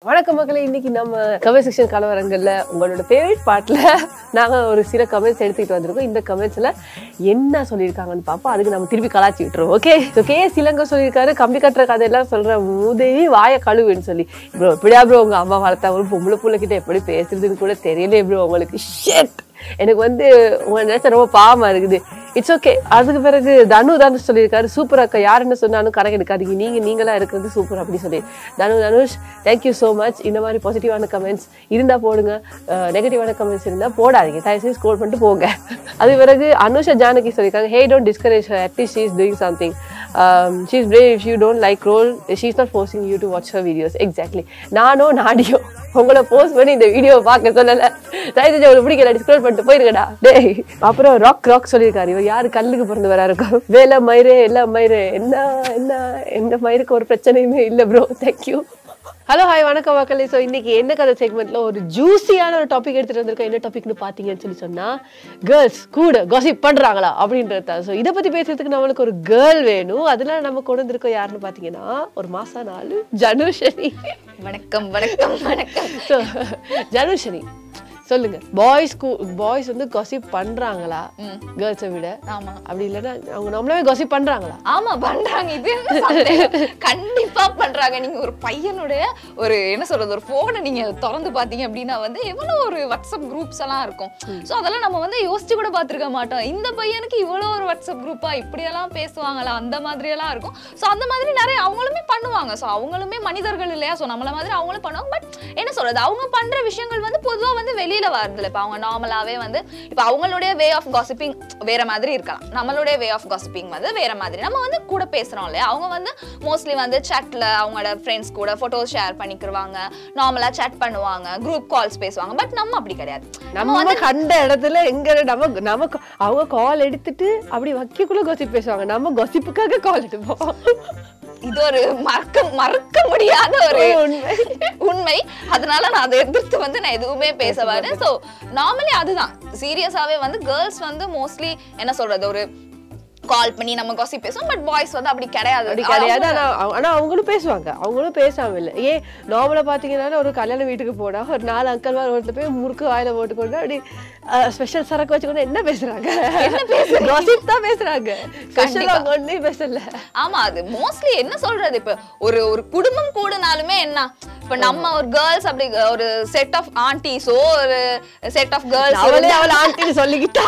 வணக்கம் மக்களே இன்னைக்கு நம்ம கமெண்ட் செக்ஷன் கலவரங்கள்ல உங்களோட ஃபேவரட் பார்ட்ல நாங்க ஒரு சில கமெண்ட்ஸ் எடுத்துக்கிட்டு வந்திருக்கோம் இந்த கமெண்ட்ஸ்ல என்ன சொல்லியிருக்காங்கன்னு பார்ப்போம் அதுக்கு நம்ம திருப்பி கலாச்சி விட்டுருவோம் ஓகே ஸோ கே சிலங்க சொல்லியிருக்காரு கம்பி கட்டுற கதையெல்லாம் சொல்ற உதவி வாய கழுவுன்னு சொல்லி ப்ரோ எப்படியா ப்ரோ உங்க அம்மா வளர்த்தா ஒரு பொம்பளை புள்ள கிட்ட எப்படி பேசுறதுன்னு கூட தெரியல ப்ரோ உங்களுக்கு ஷெட் எனக்கு வந்து உங்க நினைச்சா ரொம்ப பாவமா இருக்குது இட்ஸ் ஓகே அதுக்கு பிறகு தனு தான் சொல்லியிருக்காரு சூப்பர் அக்கா யார் என்ன சொன்னாலும் கணக்கு எடுக்காதீங்க நீங்க நீங்களா இருக்கிறது சூப்பர் அப்படி சொல்லி தனு தனுஷ் தேங்க்யூ ஸோ மச் இந்த மாதிரி பாசிட்டிவான கமெண்ட்ஸ் இருந்தா போடுங்க நெகட்டிவான கமெண்ட்ஸ் இருந்தா போடாதீங்க தயவு செய்து ஸ்கோர் பண்ணிட்டு போங்க அது பிறகு அனுஷா ஜானகி சொல்லியிருக்காங்க hey don't discourage at least she is doing something she is brave if you don't like role she is not forcing you to watch her videos exactly நானோ நாடியோ உங்களை போஸ்ட் பண்ணி இந்த வீடியோ பார்க்க சொல்லல தயவு செஞ்சு உங்களுக்கு பிடிக்கல டிஸ்கஸ் பண்ணிட்டு போயிருக்கடா டேய் அப்புறம் ராக் ராக் சொல்லியிருக்காரு இவர் யாரு கல்லுக்கு பிறந்து வரா இருக்கும் வேலை மயிறு எல்லாம் மயிறு என்ன என்ன எந்த மயிருக்கு ஒரு பிரச்சனையுமே இல்லை ப்ரோ தேங்க்யூ ஹலோ ஹாய் வணக்கம் மக்களே ஸோ இன்னைக்கு என்ன கதை செக்மெண்ட்ல ஒரு ஜூஸியான ஒரு டாபிக் எடுத்துட்டு வந்திருக்கோம் என்ன டாபிக்னு பார்த்தீங்கன்னு சொல்லி சொன்னா கேர்ள்ஸ் கூட காசிப் பண்றாங்களா அப்படின்றத ஸோ இதை பத்தி பேசுறதுக்கு நம்மளுக்கு ஒரு கேர்ள் வேணும் அதனால நம்ம கொண்டு வந்திருக்கோம் யாருன்னு பார்த்தீங்கன்னா ஒரு மாசா நாலு ஜனுஷனி வணக்கம் வணக்கம் வணக்கம் ஸோ ஜனுஷனி சொல்லுங்க பாய்ஸ் பாய்ஸ் வந்து காசிப் பண்றாங்களா கேர்ள்ஸை விட ஆமா அப்படி இல்லைன்னா அவங்க நம்மளவே காசிப் பண்றாங்களா ஆமா பண்றாங்க இது என்ன சந்தேகம்? கண்டிப்பா பண்றாங்க நீங்க ஒரு பையனுடைய ஒரு என்ன சொல்றது ஒரு போனை நீங்க திறந்து பாத்தீங்க அப்படின்னா வந்து எவ்வளவு ஒரு வாட்ஸ்அப் குரூப்ஸ் எல்லாம் இருக்கும் சோ அதெல்லாம் நம்ம வந்து யோசிச்சு கூட பார்த்திருக்க மாட்டோம் இந்த பையனுக்கு இவ்வளவு ஒரு வாட்ஸ்அப் குரூப்பா இப்படியெல்லாம் பேசுவாங்களா அந்த மாதிரி எல்லாம் இருக்கும் சோ அந்த மாதிரி நிறைய அவங்களுமே பண்ணுவாங்க சோ அவங்களுமே மனிதர்கள் இல்லையா சோ நம்மள மாதிரி அவங்களும் பண்ணுவாங்க பட் என்ன சொல்றது அவங்க பண்ற விஷயங்கள் வந்து பொதுவா வந்து வெளியில வருதுல இப்ப அவங்க நார்மலாவே வந்து இப்ப அவங்களுடைய வே ஆஃப் காசிப்பிங் வேற மாதிரி இருக்கலாம் நம்மளுடைய வே ஆஃப் காசிப்பிங் வந்து வேற மாதிரி நம்ம வந்து கூட பேசுறோம் இல்லையா அவங்க வந்து மோஸ்ட்லி வந்து சாட்ல அவங்களோட ஃப்ரெண்ட்ஸ் கூட போட்டோஸ் ஷேர் பண்ணிக்கிருவாங்க நார்மலா சாட் பண்ணுவாங்க குரூப் கால்ஸ் பேசுவாங்க பட் நம்ம அப்படி கிடையாது நம்ம கண்ட இடத்துல எங்க நம்ம நம்ம அவங்க கால் எடுத்துட்டு அப்படி வைக்கக்குள்ள கோசிப் பேசுவாங்க நம்ம கோசிப்புக்காக கால் எடுப்போம் இது ஒரு மறக்க மறக்க முடியாத ஒரு உண்மை. உண்மை அதனால நான் அதை எதிர்த்து வந்து நான் எதுவுமே பேச வரேன் ஸோ நார்மலி அதுதான் சீரியஸாவே வந்து கேர்ள்ஸ் வந்து மோஸ்ட்லி என்ன சொல்றது ஒரு கால் பண்ணி நம்ம காசி பேசுவோம் பட் பாய்ஸ் வந்து அப்படி கிடையாது அப்படி கிடையாது ஆனா அவ- ஆனா அவங்களும் பேசுவாங்க அவங்களும் பேசாம இல்ல ஏன் நார்மலா பாத்தீங்கன்னா ஒரு கல்யாண வீட்டுக்கு போனா ஒரு நாலு அக்கல் மாதிரி ஒருத்தர் போய் முறுக்கு வாயில போட்டுக்கொண்டு அப்படி ஸ்பெஷல் சரக்கு வச்சுக்கொண்டு என்ன பேசுறாங்க Gossip தான் பேசுறாங்க ஸ்பெஷல் அவங்க ஒன்னும் பேசல ஆமா அது மோஸ்ட்லி என்ன சொல்றது இப்ப ஒரு ஒரு குடும்பம் கூடனாலுமே என்ன இப்ப நம்ம ஒரு கேர்ள்ஸ் அப்படி ஒரு செட் ஆஃப் ஆன்டிஸோ ஒரு செட் ஆஃப் கேர்ள்ஸ் அவளே அவளை ஆண்டின்னு சொல்லிக்கிட்டா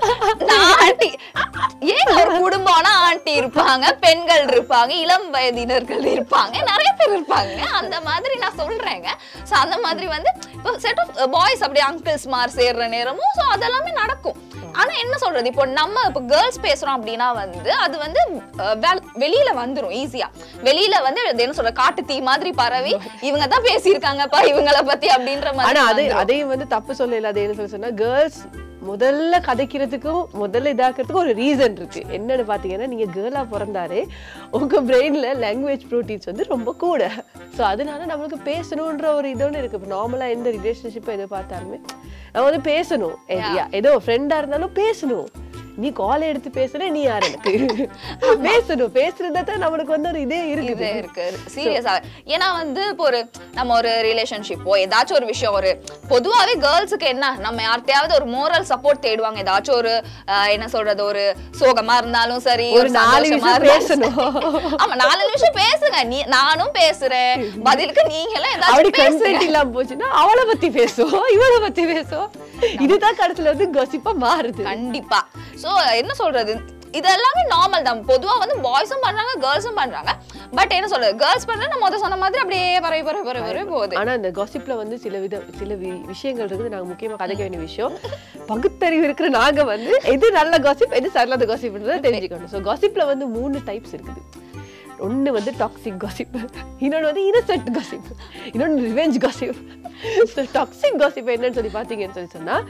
ஆண்டி ஏன் ஒரு குடும்பம்னா ஆண்டி இருப்பாங்க பெண்கள் இருப்பாங்க இளம் வயதினர்கள் இருப்பாங்க நிறைய பேர் இருப்பாங்க அந்த மாதிரி நான் சொல்றேங்க சோ அந்த மாதிரி வந்து இப்போ செட் ஆஃப் பாய்ஸ் அப்படி அங்கிள்ஸ் மாதிரி சேர்ற நேரமும் சோ அதெல்லாமே நடக்கும் ஆனா என்ன சொல்றது இப்போ நம்ம இப்போ கேர்ள்ஸ் பேசுறோம் அப்படின்னா வந்து அது வந்து அஹ், வெ- வெளியில வந்துரும் ஈஸியா வெளியில வந்து அது என்ன சொல்ற காட்டு தீ மாதிரி பரவி இவங்க தான் பேசியிருக்காங்கப்பா இவங்கள பத்தி அப்படின்ற மாதிரி ஆனா அது வந்துரும். அதையும் வந்து தப்பு சொல்லல அது என்ன சொல்ல சொன்னா கேர்ள்ஸ் முதல்ல கதைக்கிறதுக்கும் முதல்ல இதாக்குறதுக்கும் ஒரு ரீசன் இருக்கு என்னன்னு பாத்தீங்கன்னா நீங்க கேர்ளா பிறந்தாலே உங்க பிரெயின்ல லாங்குவேஜ் ப்ரோட்டீன்ஸ் வந்து ரொம்ப கூட ஸோ அதனால நம்மளுக்கு பேசணுன்ற ஒரு இது ஒன்று இருக்கு இப்போ நார்மலா எந்த ரிலேஷன்ஷிப்பை எதை பார்த்தாலுமே நம்ம வந்து பேசணும் எ- ஏதோ ஃப்ரெண்டா இருந்தாலும் பேசணும் நீ கால் எடுத்து பேசுற நீ யார் எனக்கு பேசணும் பேசுறதா தான் நம்மளுக்கு வந்து ஒரு இதே இது இருக்குது இருக்கு சீரியஸா ஏன்னா வந்து இப்போ ஒரு நம்ம ஒரு ரிலேஷன்ஷிப்போ ஏதாச்சும் ஒரு விஷயம் ஒரு பொதுவாவே கேர்ள்ஸுக்கு என்ன நம்ம யார்கிட்டயாவது ஒரு மோரல் சப்போர்ட் தேடுவாங்க ஏதாச்சும் ஒரு ஆஹ், என்ன சொல்றது ஒரு சோகமா இருந்தாலும் சரி ஒரு நாலு சந்தோஷமா நிமிஷம் இருந்தாலும் சரி. ஆமா நாலு நிமிஷம் பேசுங்க நீ நானும் பேசுறேன் பதிலுக்கு நீங்க எல்லாம் அப்படி ஏதாச்சும் பேசுங்க கண்டென்ட் இல்லாம போச்சுன்னா அவளை பத்தி பேசுவோம் இவளை பத்தி பேசுவோம் இதுதான் கடைசியில வந்து கொசிப்பா மாறுது கண்டிப்பா சோ என்ன சொல்றது இதெல்லாமே நார்மல் தான் பொதுவா வந்து பாய்ஸும் பண்றாங்க கேர்ள்ஸும் பண்றாங்க பட் என்ன சொல்றது கேர்ள்ஸ் பண்றது நம்ம முத சொன்ன மாதிரி அப்படியே பரவி பரவி பரவி பரவி போகுது ஆனா இந்த காசிப்ல வந்து சில வித சில வி- விஷயங்கள் இருக்குது நாங்க முக்கியமா கதைக்க வேண்டிய விஷயம் பகுத்தறிவு இருக்கிற நாங்க வந்து எது நல்ல காசிப் எது சரியில்லாத காசிப்ன்றதை தெரிஞ்சுக்கணும் ஸோ காசிப்ல வந்து மூணு டைப்ஸ் இருக்குது ஒண்ணு வந்து டாக்ஸிக் காசிப் இன்னொன்னு வந்து இன்னசென்ட் காசிப் இன்னொன்னு revenge gossip so toxic gossip என்னன்னு சொல்லி பார்த்தீங்கன்னு சொல்லி சொன்னா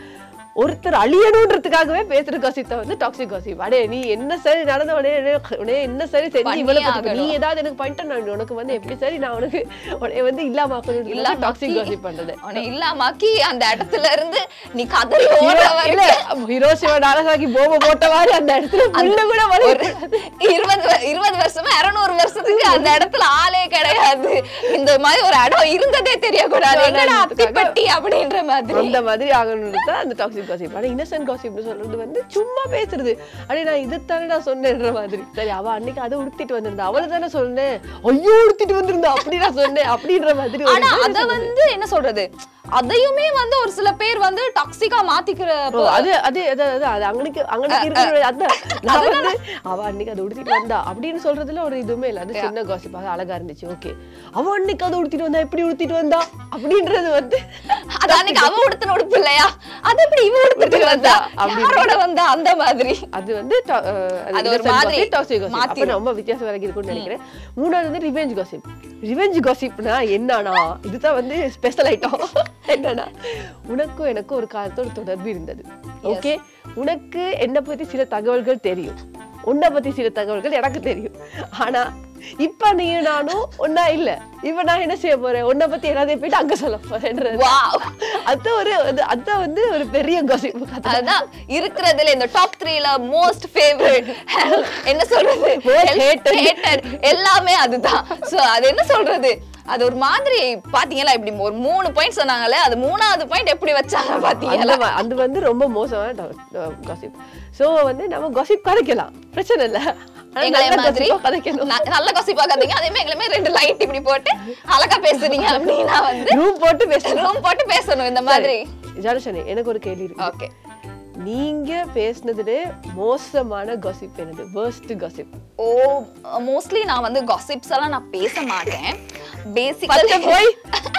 ஒருத்தர் அழியணுன்றதுக்காகவே பேசுற காசிப் தான் வந்து டாக்ஸிக் காசிப் அடே நீ என்ன சரி நடந்த உடனே உடனே என்ன சரி செஞ்சு பண்ணியே இவ்வளவு பத்தி- நீ ஆகணும். ஏதாவது எனக்கு பண்ணிட்ட நான் உனக்கு வந்து எப்படி சரி நான் உனக்கு உடனே வந்து இல்லாம ஆக்கணும் இல்லாம டாக்ஸிக் ஆக்கி- காசிப் பண்றது அவனை இல்லாமாக்கி அந்த இடத்துல இருந்து நீ கதறி ஓட ஹீரோ- இல்ல வரைக்கும் ஹிரோஷிமா நாகசாக்கி போம போட்ட மாதிரி அந்த இடத்துல புல்லு கூட ஒரு வளர இருபது வ- இருபது வருஷமா இருநூறு வருஷத்துக்கு அந்த இடத்துல ஆளே கிடையாது இந்த மாதிரி ஒரு இடம் இருந்ததே தெரியக்கூடாது எங்கடா அத்திப்பட்டி அப்படின்ற மாதிரி அந்த மாதிரி ஆகணும்னு தான் அந்த டாக்ஸிக் காசிப் ஆனா இன்னசென்ட் காசிப்னு சொல்றது வந்து சும்மா பேசுறது அடே நான் இதைத்தானே நான் சொன்னேன்ற மாதிரி சரி அவ அன்னைக்கு அதை உடுத்திட்டு வந்திருந்தா அவளை தானே சொன்னேன் ஐயோ உடுத்திட்டு வந்திருந்தா அப்படி நான் சொன்னேன் அப்படின்ற மாதிரி ஒரு ஆனா இது அத வந்து என்ன சொல்றது அதையுமே வந்து ஒரு சில பேர் வந்து டாக்ஸிக்கா மாத்திக்கிற ஓ, அது அது அது அது அது அங்கனுக்கு அங்கனுக்கு இருக்கிற அதான் நான் வந்து அவ அன்னைக்கு அதை உடுத்திட்டு வந்தா அப்படின்னு சொல்றதுல ஒரு இதுவுமே இல்ல அது சின்ன காசிப் அது அழகா இருந்துச்சு ஓகே அவ அன்னைக்கு அதை உடுத்திட்டு வந்தா எப்படி உடுத்திட்டு வந்தா அப்படின்றது வந்து அது அன்னைக்கு அவ உடுத்தின உடுப்பு இல்லையா அது எப்படி இவ உடுத்துட்டு வந்தா அப்படி யாரோட வந்தா அந்த மாதிரி அது வந்து to- அஹ், அது ஒரு innocent மாதிரி gossip, toxic gossip. அப்ப மாத்திரும். ரொம்ப வித்தியாசம் விலகி இருக்கும்னு நினைக்கிறேன் மூணாவது வந்து ரிவெஞ்ச் காசிப் ரிவெஞ்ச் காசிப்னா என்னன்னா இதுதான் வந்து ஸ்பெஷல் ஐட்டம் என்னன்னா உனக்கும் எனக்கும் ஒரு காலத்தோட தொடர்பு இருந்தது ஓகே உனக்கு என்னை பத்தி சில தகவல்கள் தெரியும் உன்னை பத்தி சில தகவல்கள் எனக்கு தெரியும் ஆனா இப்ப நீ நானும் ஒன்னா இல்ல இப்ப நான் என்ன செய்ய போறேன் உன்னை பத்தி எல்லாத்தையும் போயிட்டு அங்க சொல்ல போறேன்றது Wow. அது ஒரு அது- அதான் வந்து ஒரு பெரிய காசிப் அதுதான் இருக்கிறதுல இந்த டாப் த்ரீல மோஸ்ட் ஃபேவரட் என்ன சொல்றது Most hated. hated. எல்லாமே அதுதான் சோ அது என்ன சொல்றது அது ஒரு மாதிரி பாத்தீங்களா இப்படி ஒரு மூணு பாயிண்ட் சொன்னாங்கல்ல அது மூணாவது பாயிண்ட் எப்படி வச்சாங்க அந்த பாத்தீங்களா வ- அது வந்து ரொம்ப மோசமான காசிப் சோ வந்து நம்ம காசிப் கதைக்கலாம் பிரச்சனை இல்ல ஆனா எங்களை நல்ல மாதிரி gossip-ஆ கதைக்கணும் ந- நல்ல கசி பாக்காதீங்க அதே மாதிரி எங்களுமே ரெண்டு லைட் இப்படி போட்டு அழகா பேசுறீங்க அப்படின்னா வந்து ரூம் போட்டு பேசணும் ரூம் போட்டு பேசணும் இந்த மாதிரி ஜானசனே எனக்கு ஒரு கேள்வி இருக்கு ஓகே நீங்க பேசுனதுலே மோசமான காசிப் என்னது வேர்ஸ்ட் காசிப் ஓ மோஸ்ட்லி நான் வந்து காசிப்ஸ் எல்லாம் நான் பேச மாட்டேன் பச்சை பேசிக்கலி போய்.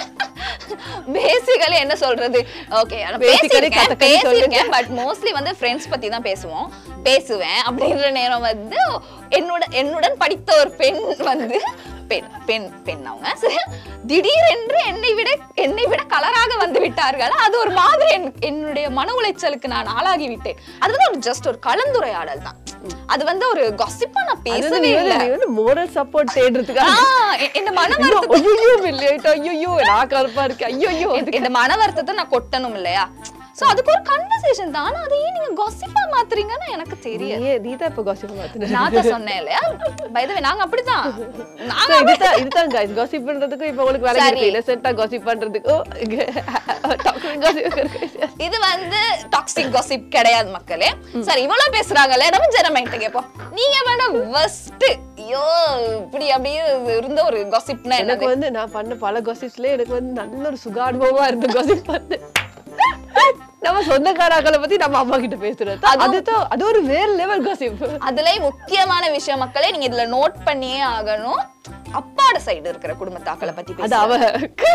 பேசிக்கலி என்ன சொல்றது ஓகே Basically பேசியிருக்கேன் கதக்கலி பேசியிருக்கேன் பட் மோஸ்ட்லி வந்து ஃப்ரெண்ட்ஸ் பத்தி தான் பேசுவோம் பேசுவேன் அப்படின்ற நேரம் வந்து என்னோட என்னுடன் படித்த ஒரு பெண் வந்து பெண் பெண் பெண் அவங்க சரி, திடீரென்று என்னை விட என்னை விட கலராக வந்து விட்டார்கள் அது ஒரு மாதிரி என்- என்னுடைய மன உளைச்சலுக்கு நான் ஆளாகி விட்டேன் அது வந்து ஒரு ஜஸ்ட் ஒரு கலந்துரையாடல் தான் அது வந்து ஒரு காசிப்பா நான் அது வந்து பேசவே நீ இல்லை வந்து- நீ வந்து மோரல் சப்போர்ட் தேடுறதுக்காக ஆ, எ- இந்த மன ஐயோ வருத்தத்தை ஐயோ இல்லையா ஐயோ நான் கருப்பா இருக்கேன் ஐயோ இந்த மன வருத்தத்தை நான் கொட்டணும் இல்லையா சோ அதுக்கு ஒரு கன்வர்சேஷன் தான் ஆனா அதை ஏன் நீங்க காசிப்பா மாத்துறீங்கன்னு எனக்கு தெரியல நீ நீ தான் இப்ப காசிப் மாத்துன நான் தான் சொன்னேன் இல்லையா பை த நாங்க அப்படிதான் நாங்க So, இதுதான் இதுதான் guys gossip பண்றதுக்கும் இப்ப உங்களுக்கு வேலை சரி. இருக்கு இன்னசென்ட்டா gossip பண்றதுக்கும் talking gossip இருக்கு இது வந்து டாக்ஸிக் காசிப் கிடையாது மக்களே சரி இவ்வளவு பேசுறாங்கல்ல நம்ம ஜனமைட்ட கேப்போம் நீங்க வேணா ஃபர்ஸ்ட் ஐயோ இப்படி அப்படியே இருந்த ஒரு காசிப்னா எனக்கு என்னது வந்து நான் பண்ண பல gossips-ல எனக்கு வந்து நல்ல ஒரு சுக அனுபவமா இருந்து gossip பண்ணு நம்ம சொந்தக்காராக்களை பத்தி நம்ம அம்மா கிட்ட பேசுறது அதுதான் அது ஒரு வேற லெவல் gossip அதுல முக்கியமான விஷயம் மக்களே நீங்க இதுல நோட் பண்ணியே ஆகணும் அப்பாட சைடு இருக்கிற குடும்பத்தாக்களை பத்தி அது பேச அவ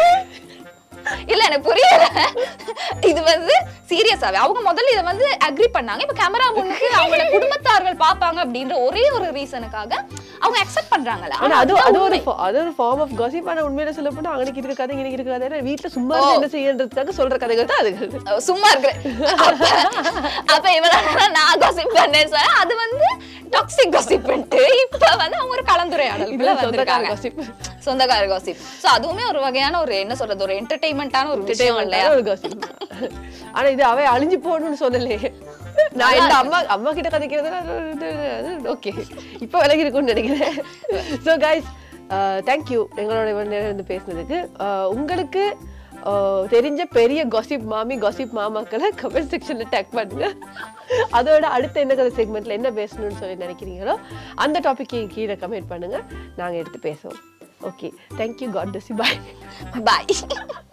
இல்ல எனக்கு புரியல இது வந்து சீரியஸாவே அவங்க முதல்ல இத வந்து அக்ரி பண்ணாங்க இப்ப கேமரா முன்னுக்கு அவங்களோட குடும்பத்தார்கள் பாப்பாங்க அப்படின்ற ஒரே ஒரு ரீசனுக்காக அவங்க அக்செப்ட் பண்றாங்கல்ல ஆனா அது அதுதான் அது ஒரு உண்மை. fo- அது ஒரு ஃபார்ம் ஆஃப் gossip ஆனா உண்மையில சொல்ல போனா அங்கனைக்கு இருக்க கதை இங்க இருக்க கதை வீட்டுல சும்மா இருந்து என்ன செய்யறதுக்காக சொல்ற கதைகள் தான் அது அஹ் சும்மா இருக்கிறேன் அப்ப அப்ப இவனால நான் காசிப் பண்ணேன் சார் அது வந்து டாக்ஸிக் காசிப்ன்ட்டு இப்ப வந்து அவங்க ஒரு கலந்துரையாடலுக்குள்ள இதுல சொந்தக்கார வந்திருக்காங்க gossip சொந்தக்கார காசிப் சோ அதுவுமே ஒரு வகையான ஒரு என்ன சொல்றது ஒரு என்டர்டெயின்மெண்டான ஒரு விஷயம் இல்லையா ஒரு gossip. ஆனா இது அவ அழிஞ்சு போகணும்னு சொல்லலையே நான் என்ன அம்மா அம்மா கிட்ட கதைக்கிறது ஓகே இப்போ விலகி இருக்கும்னு நினைக்கிறேன் ஸோ கைஸ் தேங்க்யூ எங்களோட இவ்வளவு நேரம் வந்து பேசுனதுக்கு Uh, உங்களுக்கு uh, தெரிஞ்ச பெரிய gossip மாமி gossip மாமாக்களை கமெண்ட் செக்ஷன்ல டேக் பண்ணுங்க அதோட அடுத்த என்ன கதை செக்மெண்ட்ல என்ன பேசணும்னு சொல்லி நினைக்கிறீங்களோ அந்த டாபிக் கீழே கமெண்ட் பண்ணுங்க நாங்க எடுத்து பேசுவோம் ஓகே தேங்க்யூ காட் டஸ் பாய் பாய்